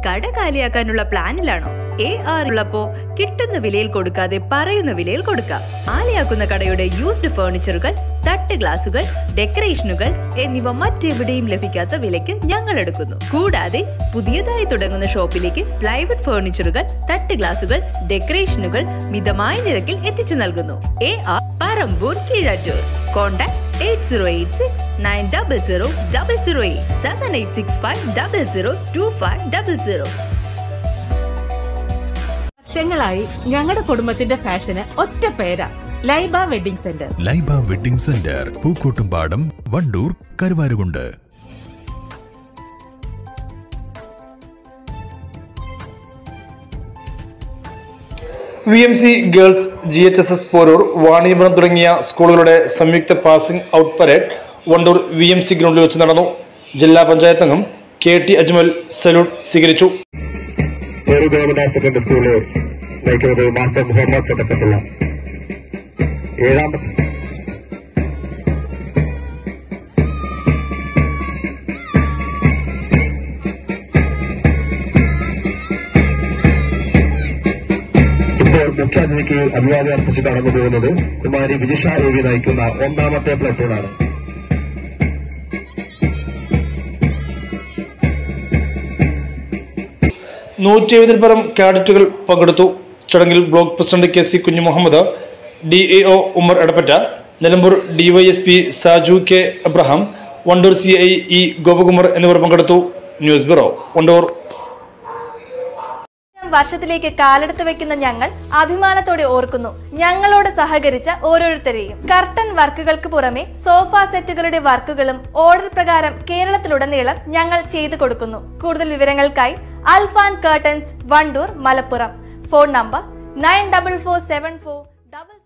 കട കാലിയാക്കാനുള്ള പ്ലാനിലാണോ A R ഉള്ളപ്പോ കിട്ടുന്ന വിലയിൽ കൊടുക്കാതെ പറയുന്ന വിലയിൽ കൊടുക്കാം കാലിയാക്കുന്ന കടയുടെ യൂസ്ഡ് ഫർണിച്ചറുകൾ തട്ട് ഗ്ലാസുകൾ ഡെക്കറേഷനുകൾ എന്നിവ മറ്റെവിടെയും ലഭിക്കാത്ത വിലയ്ക്ക് ഞങ്ങൾ എടുക്കുന്നു കൂടാതെ പുതിയതായി തുടങ്ങുന്ന ഷോപ്പിലേക്ക് പ്ലൈവുഡ് ഫർണിച്ചറുകൾ തട്ട് ഗ്ലാസുകൾ ഡെക്കറേഷനുകൾ മിതമായ നിരക്കിൽ എത്തിച്ചു നൽകുന്നു A R Parambur Keezhattur contact eight zero eight six nine double zero double zero eight seven eight six five double zero two five double zero വർഷങ്ങളായി ഞങ്ങളുടെ കുടുംബത്തിന്റെ ഫാഷന് ഒറ്റ പേരാ Laiba wedding centre Laiba wedding centre Pookkottumpadam Wandoor Karuvarakundu V M C girls G H S S Porur Vaniyapuram തുടങ്ങിയ സ്കൂളുകളുടെ സംയുക്ത passing out parade Wandoor V M C ഗ്രൗണ്ടിൽ വെച്ച് നടന്നു ജില്ലാ പഞ്ചായത്ത് അംഗം കെ ടി അജ്മൽ സല്യൂട്ട് സ്വീകരിച്ചു ഒരു ഗവൺമെന്റ് സെക്കൻഡറി സ്കൂളിൽ നയിക്കുന്നത് മാസ്റ്റർ മുഹമ്മദ് സദക്കത്തുള്ള ഏഴാമത്തെ ഇപ്പോൾ മുഖ്യാതിഥിക്ക് അഭിവാദ്യം അർപ്പിച്ച് കടന്നു പോകുന്നത് കുമാരി വിജിഷ രവി നയിക്കുന്ന ഒന്നാമത്തെ പ്ലറ്റൂണാണ് നൂറ്റി എഴുപതിൽ പരം കാഡറ്റുകൾ പങ്കെടുത്തു ചടങ്ങിൽ block president K C Kunhu Muhammad D A O Ummer Edappatta Nilambur DYSP Saju K Abraham Wandoor C I E Gopakumar എന്നിവർ പങ്കെടുത്തു ന്യൂസ് ബ്യൂറോ വണ്ടൂർ വർഷത്തിലേക്ക് കാലെടുത്ത് വെക്കുന്ന ഞങ്ങൾ അഭിമാനത്തോടെ ഓർക്കുന്നു ഞങ്ങളോട് സഹകരിച്ച ഓരോരുത്തരെയും കർട്ടൻ വർക്കുകൾക്ക് പുറമെ സോഫ സെറ്റുകളുടെ വർക്കുകളും ഓർഡർ പ്രകാരം കേരളത്തിലുടനീളം ഞങ്ങൾ ചെയ്തു കൊടുക്കുന്നു കൂടുതൽ വിവരങ്ങൾക്കായി Alfan curtains Wandoor Malappuram phone number nine double four seven four double